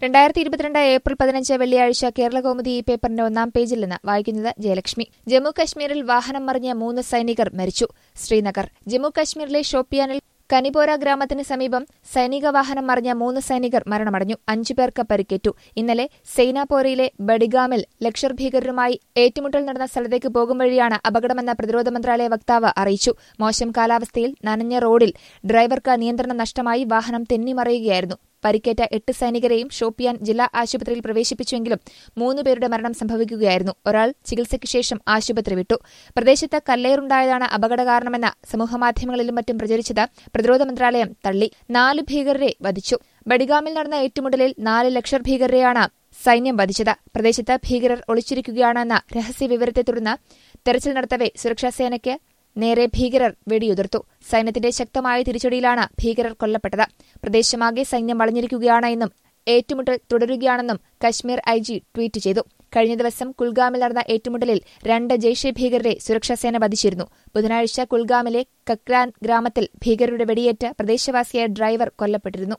രണ്ടായിരത്തി ഇരുപത്തിരണ്ട് ഏപ്രിൽ പതിനഞ്ച് വെള്ളിയാഴ്ച കേരള കൗമുദി ഈ പേപ്പറിന്റെ ഒന്നാം പേജിൽ നിന്ന് വായിക്കുന്നത് ജയലക്ഷ്മി ജമ്മു കശ്മീരിൽ വാഹനം മറിഞ്ഞ മൂന്ന് സൈനികർ മരിച്ചു ശ്രീനഗർ ജമ്മു കശ്മീരിലെ ഷോപ്പിയാനിൽ കനിപോര ഗ്രാമത്തിന് സമീപം സൈനിക വാഹനം മറിഞ്ഞ മൂന്ന് സൈനികർ മരണമടഞ്ഞു അഞ്ചു പേർക്ക് പരിക്കേറ്റു ഇന്നലെ സൈനാപോരയിലെ ബഡിഗാമിൽ ലക്ഷർ ഭീകരരുമായി ഏറ്റുമുട്ടൽ നടന്ന സ്ഥലത്തേക്ക് പോകും വഴിയാണ് അപകടമെന്ന് പ്രതിരോധ മന്ത്രാലയ വക്താവ് അറിയിച്ചു മോശം കാലാവസ്ഥയിൽ നനഞ്ഞ റോഡിൽ ഡ്രൈവർക്ക് നിയന്ത്രണം നഷ്ടമായി വാഹനം തെന്നിമറിയുകയായിരുന്നു പരിക്കേറ്റ എട്ട് സൈനികരെയും ഷോപ്പിയാൻ ജില്ലാ ആശുപത്രിയിൽ പ്രവേശിപ്പിച്ചുവെങ്കിലും മൂന്നുപേരുടെ മരണം സംഭവിക്കുകയായിരുന്നു ഒരാൾ ചികിത്സയ്ക്ക് ശേഷം ആശുപത്രി വിട്ടു പ്രദേശത്ത് കല്ലേറുണ്ടായതാണ് അപകട കാരണമെന്ന് സമൂഹമാധ്യമങ്ങളിലും മറ്റും പ്രചരിച്ചത് പ്രതിരോധ മന്ത്രാലയം തള്ളി നാല് ഭീകരരെ വധിച്ചു ബഡിഗാമിൽ നടന്ന ഏറ്റുമുട്ടലിൽ നാല് ലക്ഷർ ഭീകരരെയാണ് സൈന്യം വധിച്ചത് പ്രദേശത്ത് ഭീകരർ ഒളിച്ചിരിക്കുകയാണെന്ന രഹസ്യ വിവരത്തെ തുടർന്ന് തെരച്ചിൽ നടത്തവെ സുരക്ഷാസേനയ്ക്ക് നേരെ ഭീകരർ വെടിയുതിർത്തു സൈന്യത്തിന്റെ ശക്തമായ തിരിച്ചടിയിലാണ് ഭീകരർ കൊല്ലപ്പെട്ടത് പ്രദേശമാകെ സൈന്യം വളഞ്ഞിരിക്കുകയാണ് എന്നും ഏറ്റുമുട്ടൽ തുടരുകയാണെന്നും കശ്മീർ ഐ ജി ട്വീറ്റ് ചെയ്തു കഴിഞ്ഞ ദിവസം കുൽഗാമിൽ നടന്ന ഏറ്റുമുട്ടലിൽ രണ്ട് ജെയ്ഷെ ഭീകരരെ സുരക്ഷാസേന വധിച്ചിരുന്നു ബുധനാഴ്ച കുൽഗാമിലെ കക്രാൻ ഗ്രാമത്തിൽ ഭീകരരുടെ വെടിയേറ്റ് പ്രദേശവാസിയായ ഡ്രൈവർ കൊല്ലപ്പെട്ടിരുന്നു